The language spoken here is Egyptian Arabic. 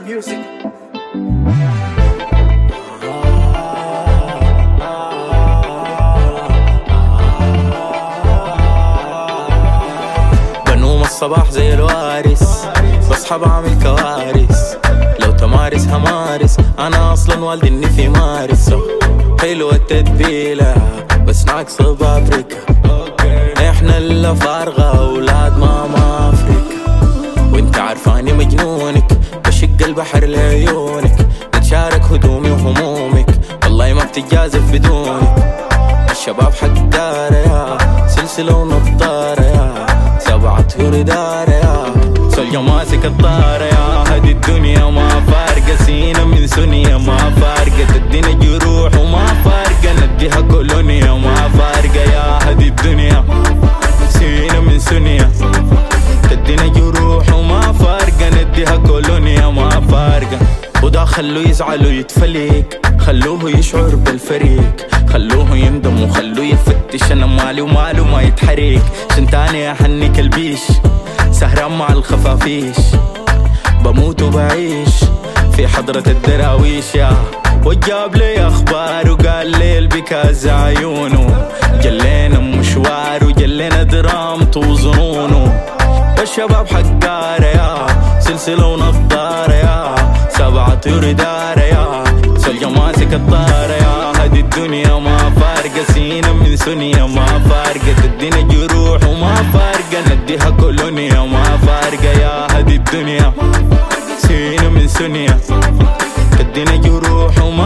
music. بنوم الصباح زي الوارث بصحى بعمل كوارث لو تمارس همارس انا اصلا والدي اني في مارس حلوة التتبيلة بس ناقصة بابريكا احنا اللي فارغة اولاد ماما افريكا وانت عارفاني مجنونك بشق البحر لعيونك نتشارك هدومي وهمومك والله ما بتتجازف بدونك الشباب حق الدار يا سلسلة ونظارة يا سبعة طيور دار يا سولجا ماسك الطارة يا هدي الدنيا ما فارقة سينا من سنية ما فارقة تدينا جروح وما فارقة نديها كولونيا ما فارقة يا هدي الدنيا سينا من سنية تدينا جروح وما فارقة نديها كولونيا ما فارقة وده خلوه يزعل ويتفلق خلوه يشعر بالفريق خلوه يندم وخلوه يفتش انا مالي وماله ما يتحرك عشان تاني احنك البيش سهران مع الخفافيش بموت وبعيش في حضرة الدراويش يا وجاب لي اخبار وقال لي البكاز عيونه جلينا مشوار وجلينا درامته وظنونه الشباب حقارة يا سلسلة ونظارة يا سبعة طيور دارة يا سلجة ماسك الطارة يا هدي الدنيا ما فارقة سينا من سنية ما فارقة تدينا جروح وما فارقة نديها كولونيا ما فارقة يا هدي الدنيا سينا من سنية تدينا جروح وما